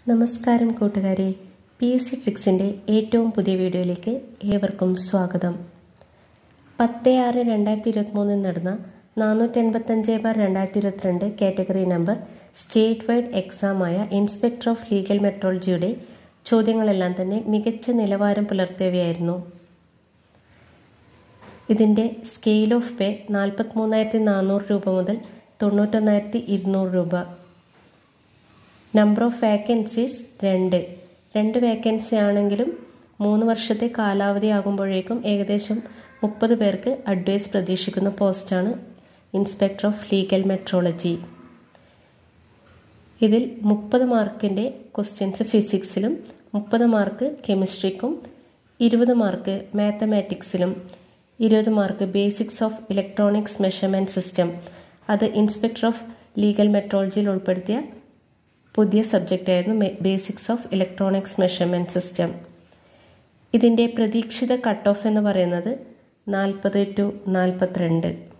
നമസ്കാരം കൂട്ടുകാരെ P S C ട്രിക്സിൻ്റെ ഏറ്റവും പുതിയ വീഡിയോയിലേക്ക് ഏവർക്കും സ്വാഗതം പത്ത് ആറ് രണ്ടായിരത്തി ഇരുപത്തിമൂന്നിൽ നടന്ന നാനൂറ്റി എൺപത്തഞ്ച് ബാർ രണ്ടായിരത്തി ഇരുപത്തിരണ്ട് കാറ്റഗറി നമ്പർ സ്റ്റേറ്റ് വൈഡ് എക്സാമായ ഇൻസ്പെക്ടർ ഓഫ് ലീഗൽ മെട്രോളജിയുടെ ചോദ്യങ്ങളെല്ലാം തന്നെ മികച്ച നിലവാരം പുലർത്തിയവയായിരുന്നു ഇതിൻ്റെ സ്കെയിൽ ഓഫ് പേ നാൽപ്പത്തിമൂന്നായിരത്തി നാനൂറ് രൂപ മുതൽ തൊണ്ണൂറ്റൊന്നായിരത്തി ഇരുന്നൂറ് രൂപ നമ്പർ ഓഫ് വേക്കൻസീസ് രണ്ട് രണ്ട് വേക്കൻസി ആണെങ്കിലും മൂന്ന് വർഷത്തെ കാലാവധി ആകുമ്പോഴേക്കും ഏകദേശം മുപ്പത് പേർക്ക് അഡ്വൈസ് പ്രതീക്ഷിക്കുന്ന പോസ്റ്റാണ് ഇൻസ്പെക്ടർ ഓഫ് ലീഗൽ മെട്രോളജി ഇതിൽ മുപ്പത് മാർക്കിൻ്റെ ക്വസ്റ്റ്യൻസ് ഫിസിക്സിലും മുപ്പത് മാർക്ക് കെമിസ്ട്രിക്കും ഇരുപത് മാർക്ക് മാത്തമാറ്റിക്സിലും ഇരുപത് mark basics of electronics measurement system അത് ഇൻസ്പെക്ടർ ഓഫ് ലീഗൽ മെട്രോളജിയിൽ ഉൾപ്പെടുത്തിയ പുതിയ സബ്ജക്റ്റായിരുന്നു basics of electronics measurement system ഇതിൻ്റെ പ്രതീക്ഷിത കട്ട് ഓഫ് എന്ന് പറയുന്നത് നാൽപ്പത് ടു നാൽപ്പത്തിരണ്ട്